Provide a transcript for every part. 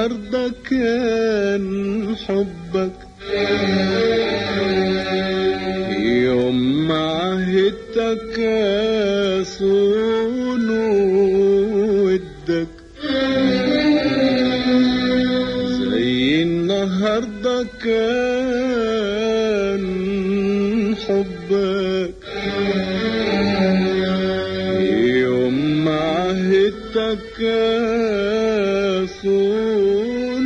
النهاردة كان حبك يوم ما عهدتك صون ودك زي النهاردة كان حبك يوم ما عهدتك صون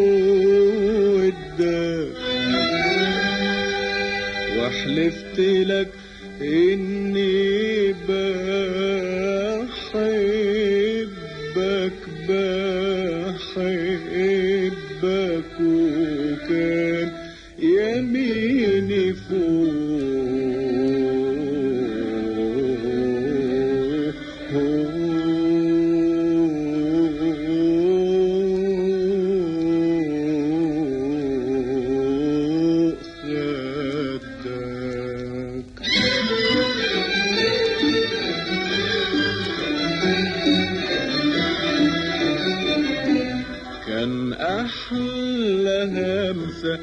ودك وحلفت لك اني بحبك بحبك وكان يميني فوق خدك كان أحلى همسة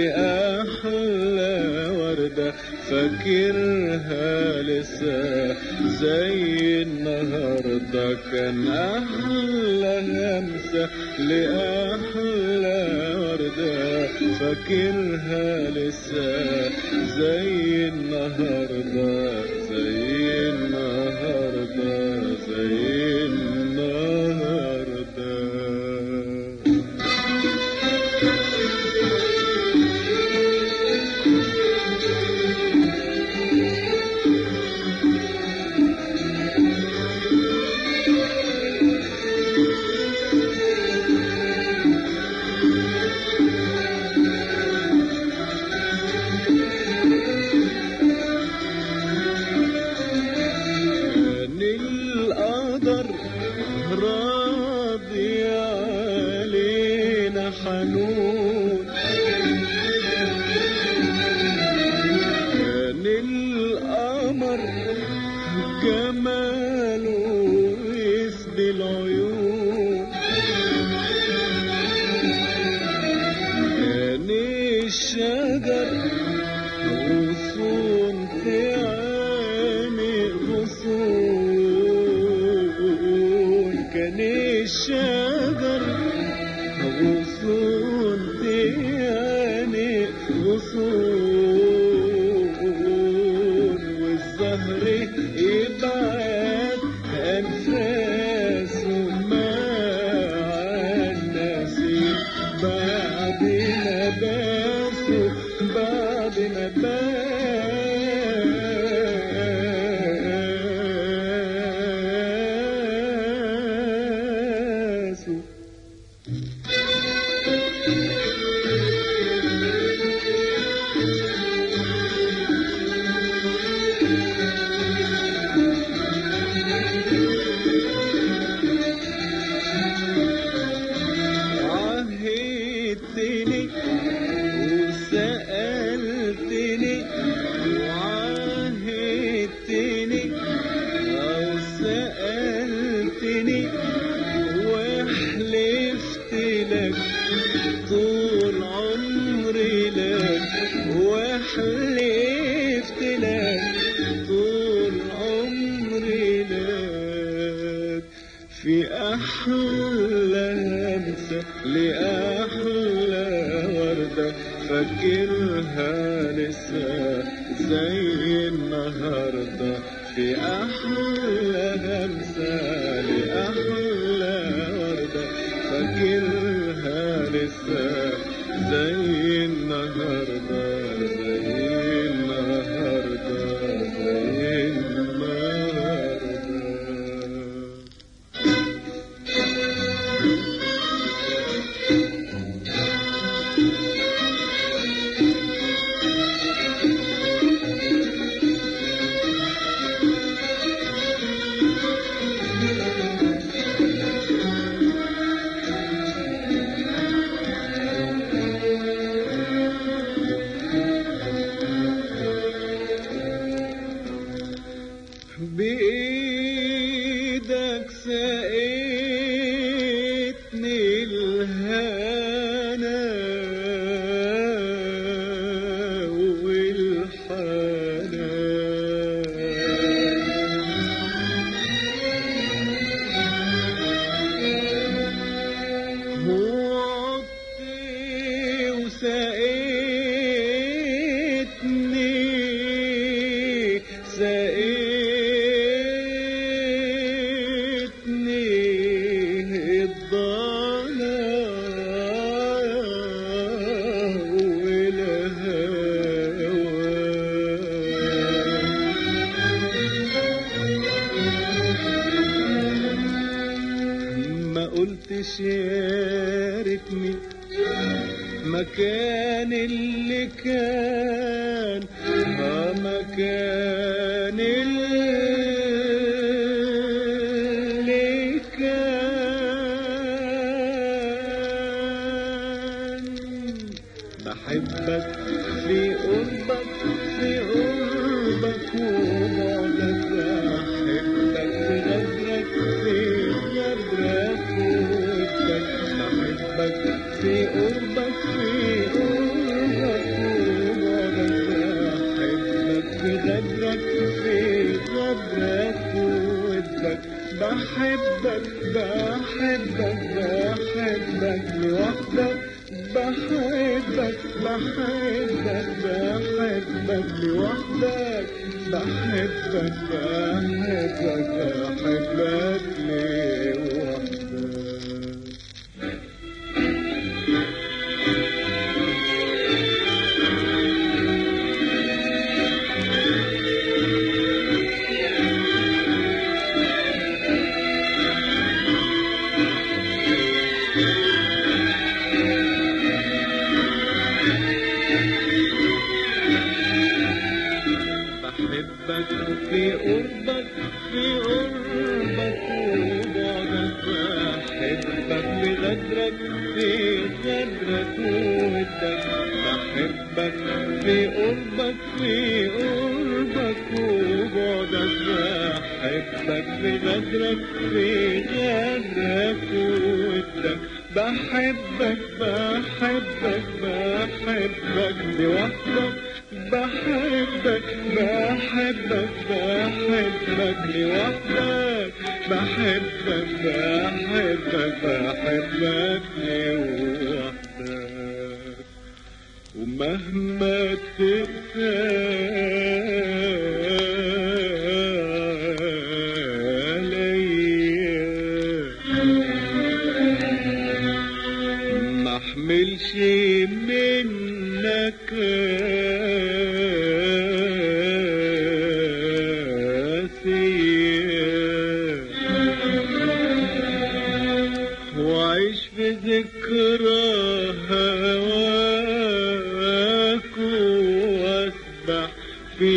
لأحلى وردة فاكرها لسه زي النهاردة كان أحلى همسة لأحلى وردة فاكرها لسه زي النهاردة زي النهاردة زي النهاردة كان القدر راضي علينا حنون كان القمر جماله يسبي العيون كان الشجر غصون تعاني غصون كان الشجر غصون تعاني غصون والزهر يبعد أنفاسه مع النسيم بعد ما باسوا بعد ما باسوا عهدتني وسألتني وعهدتني أو سألتني وحلفت لك طول عمري لك وحلفت لك طول عمري لك في أحلى همسة لأحلى وردة فاكرها لسه زي النهاردة في أحلى همسة لأحلى وردة فاكرها لسه زي النهاردة زي النهاردة زي النهاردة بإيدك سقيتني الهوى تشاركني مكان اللي كان آه مكان اللي كان بحبك في قربك في قربك وبعدك بحبك في غدرك في غدرك ودك بحبك في قربك في قربك وبعدك بحبك في غدرك في غدرك ودك بحبك بحبك بحبك لوحدك بحبك بحبك بحبك لوحدك بحبك بحبك بحبك لوحدك بحبك في قربك في قربك وبعدك بحبك في غدرك في غدرك ودك بحبك في قربك في قربك وبعدك بحبك في غدرك في غدرك ودك بحبك بحبك بحبك لوحدك بحبك بحبك بحبك لوحدك بحبك بحبك بحبك لوحدك ومهما تقسى عليا ما احملش منك قاسية وعيش في ذكرى هواك واسبح في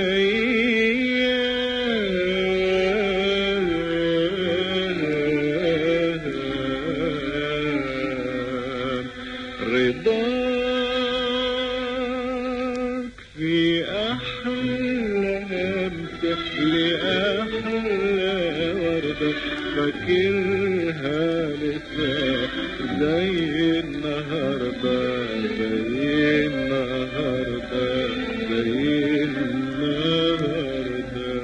أيام رضاك في أحلى همسة لأحلى وردة فاكرها لسه زي النهاردة زي النهاردة زي النهاردة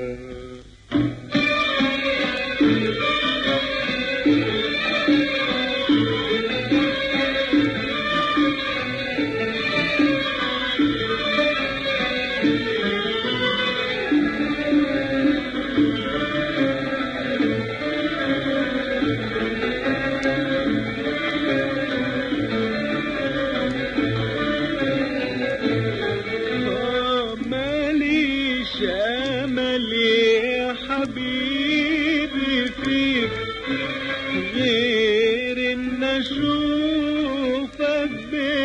آه، ماليش امل يا حبيبي فيك غير ان اشوفك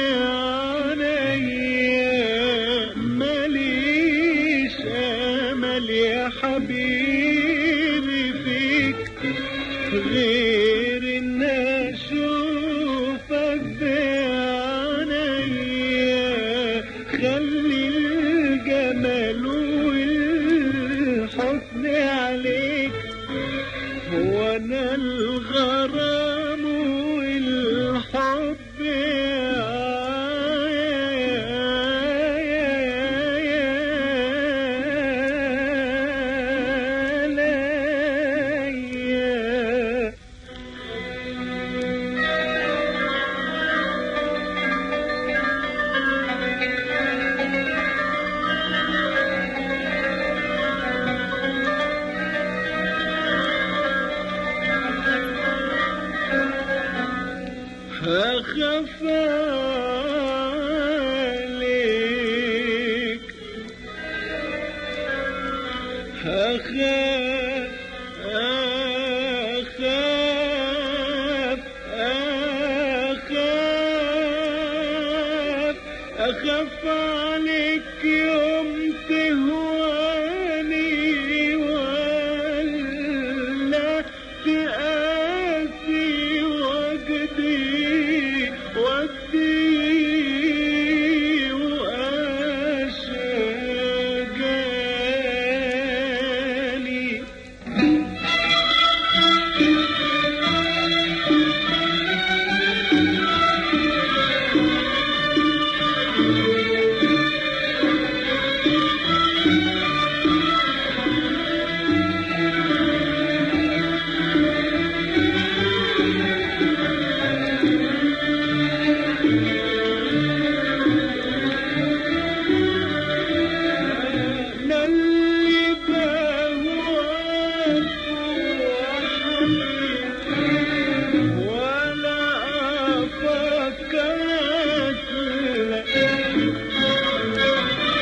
بعينيا ماليش امل يا حبيبي فيك غير ان اشوفك بعينيا خلي الجمال والحسن عليك وانا الغرام والحب عليا هخاف عليك هخاف خاف عليك يوم تهواني ولا تقاسي وجدي ودي وأشجاني أنا اللي بهواك وحبيت ولا أفكر أسلك أنا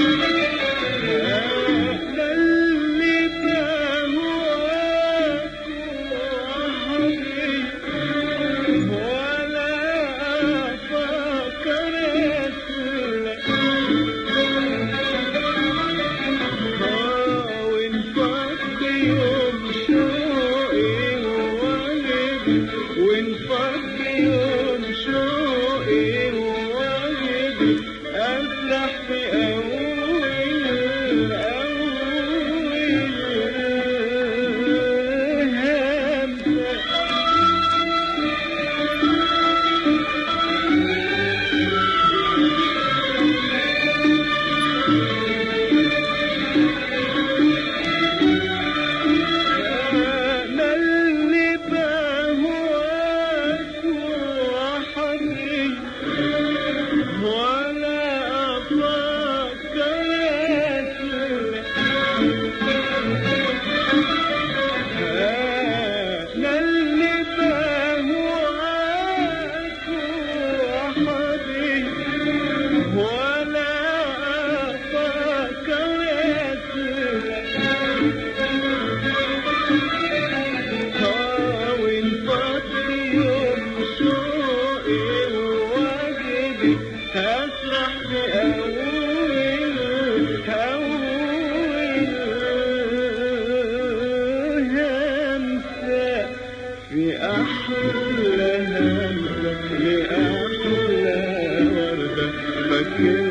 اللي بهواك وحبيت ولا أفكر أسلك وانفض يوم شوقي ووالدي وانفض يوم شوقي ووالدي أفلح في أول أول همسة أنا اللي بهواك وحبيت ولا أفكر أسلك أنا اللي بهواك وحبيت ولا أفكر أسلك وانفض يوم شوقي وواجبي هسرح في أول أول همسة في أحلى همسة لأحلى وردة فاكر